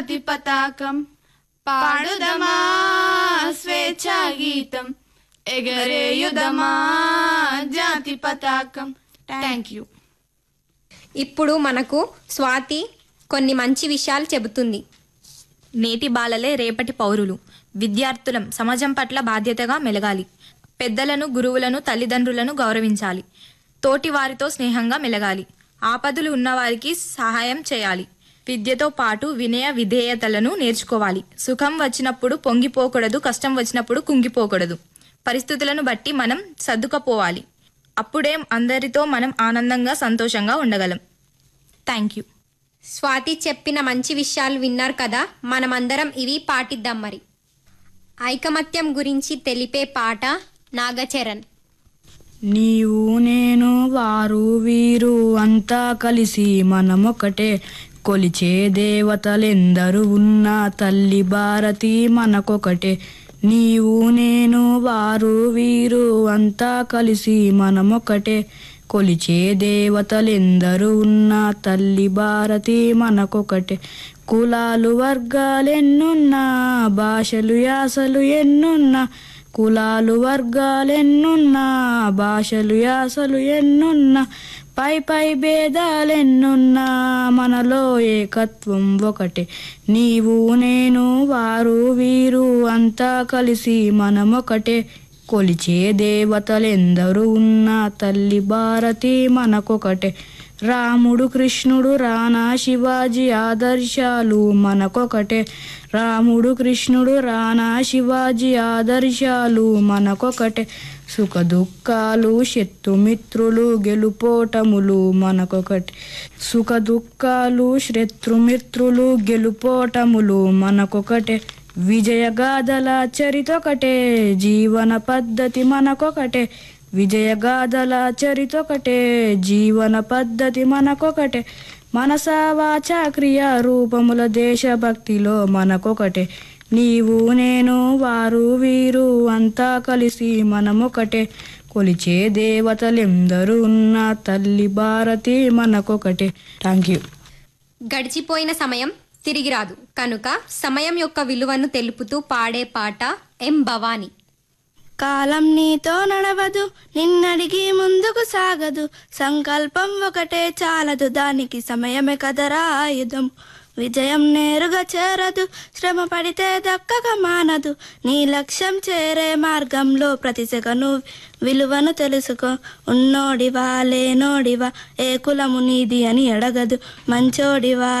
జాతి పతాకం పాడుదమా స్వేచ్ఛా గీతం ఎగరేయుదమా జాతి పతాకం థ్యాంక్ యూ ఇప్పుడు మనకు స్వాతి కొన్ని మంచి విషయాలు చెబుతుంది నేటి బాలలే రేపటి పౌరులు విద్యార్థులం సమాజం పట్ల బాధ్యతగా మెలగాలి పెద్దలను గురువులను తల్లిదండ్రులను గౌరవించాలి తోటి వారితో స్నేహంగా మెలగాలి ఆపదలు ఉన్నవారికి సహాయం చేయాలి విద్యతో పాటు వినయ విధేయతలను నేర్చుకోవాలి సుఖం వచ్చినప్పుడు పొంగిపోకూడదు కష్టం వచ్చినప్పుడు కుంగిపోకూడదు పరిస్థితులను బట్టి మనం సర్దుకపోవాలి అప్పుడే అందరితో మనం ఆనందంగా సంతోషంగా ఉండగలం థ్యాంక్ యూ స్వాతి చెప్పిన మంచి విషయాలు విన్నారు కదా మనమందరం ఇవి పాటిద్దాం మరి ఐకమత్యం గురించి తెలిపే పాట నాగచరణ్ నీవు నేను వారు వీరు అంతా కలిసి మనమొకటే కొలిచే దేవతలెందరూ ఉన్నా తల్లి భారతి మనకొకటే నీవు నేను వారు వీరు అంతా కలిసి మనమొకటే కొలిచే దేవతలెందరూ ఉన్నా తల్లి భారతి మనకొకటే కులాలు వర్గాలెన్నున్నా భాషలు యాసలు ఎన్నున్నా కులాలు వర్గాలెన్నున్నా భాషలు యాసలు ఎన్నున్నా పై పై భేదాలెన్నున్నా మనలో ఏకత్వం ఒకటే నీవు నేను వారు వీరు అంతా కలిసి మనమొకటే కొలిచే దేవతలెందరూ ఉన్నా తల్లి భారతి మనకొకటే రాముడు కృష్ణుడు రానా శివాజీ ఆదర్శాలు మనకొకటే రాముడు కృష్ణుడు రానా శివాజీ ఆదర్శాలు మనకొకటే సుఖ దుఃఖాలు శత్రుమిత్రులు గెలుపోటములు మనకొకటి సుఖ దుఃఖాలు శత్రుమిత్రులు గెలుపోటములు మనకొకటే విజయగాథల చరితొకటే జీవన పద్ధతి మనకొకటే విజయగాథల చరితొకటే జీవన పద్ధతి మనకొకటే మనసా వాచా క్రియా రూపముల దేశభక్తిలో మనకొకటే నీవు నేను వారు వీరు అంతా కలిసి మనమొకటే కొలిచే దేవతలెందరూ ఉన్న తల్లి భారతి మనకొకటే థ్యాంక్ యూ గడిచిపోయిన సమయం తిరిగి రాదు కనుక సమయం యొక్క విలువను తెలుపుతూ పాడే పాట ఎం భవాని కాలం నీతో నడవదు నిన్నడిగి ముందుకు సాగదు సంకల్పం ఒకటే చాలదు దానికి సమయమే కదరా ఆయుధం విజయం నేరుగా చేరదు శ్రమ పడితే దక్కక మానదు నీ లక్ష్యం చేరే మార్గంలో ప్రతి సెకను విలువను తెలుసుకో ఉన్నోడివా లేనోడివా ఏ కులము నీది అని అడగదు మంచోడివా